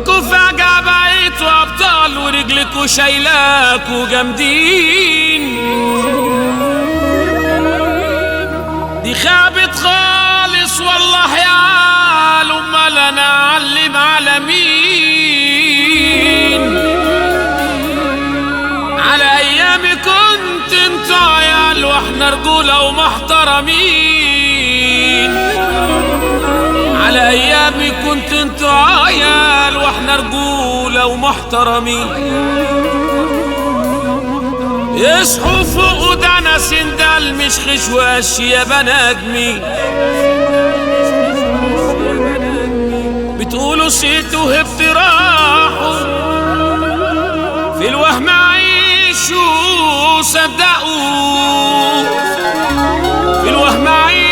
كلكوا فجأة بقيتوا أبطال ورجلكوا شايلاكوا جامدين دي خابت خالص والله يا عال امال انا اعلم على مين على ايامي كنت انت عيال واحنا رجوله ومحترمين على ايامي كنت انت عيال واحنا رجوله ومحترمين يصحوا فوق ودانا سندال مش خشواش يا بنادمي بتقولوا سيت وهبت راحوا في الوهم عيشوا صدقوا في الوهم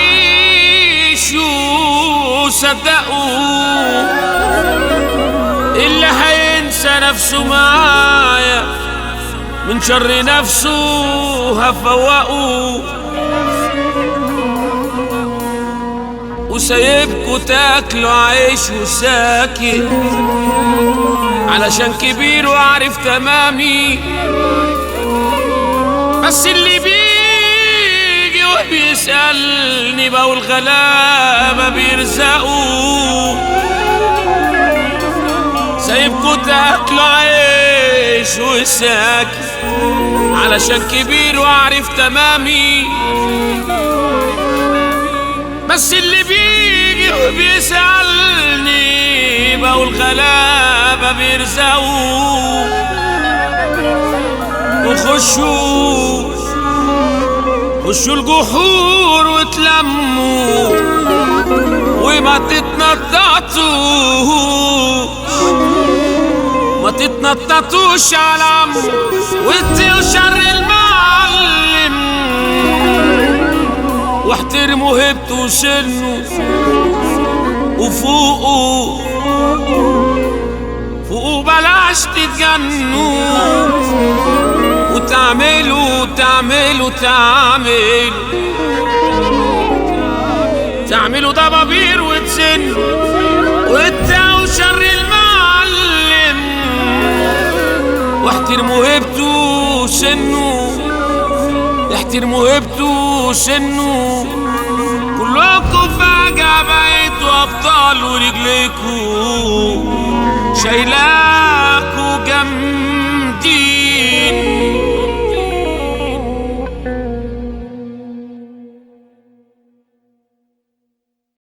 عيشوا صدقوا اللي هينسى نفسه معايا من شر نفسه هفوقه وسايبكوا تاكلوا عيش وساكت علشان كبير وعارف تمامي بس اللي بيجي وبيسألني بقول غلابة بيرزقوا سايبكوا تاكلوا عيش وساكت علشان كبير وعارف تمامي بس اللي بيجي وبيسألني بقول غلابة بيرزقوا وخشوا خشوا الجحور وتلموا وما تتنططوش ما تتنططوش على عمو واديوا شر المعلم واحترموا هبته وسنه وفوقوا فوقوا بلاش تتجنوا وتعملوا تعملوا تعملوا تعملوا ضبابير وتسنوا وادعوا شر المعلم واحترموا هبته سنه احترموا هبته سنه كلكم فجأة بقيتوا أبطال ورجليكوا شايلاكوا جنب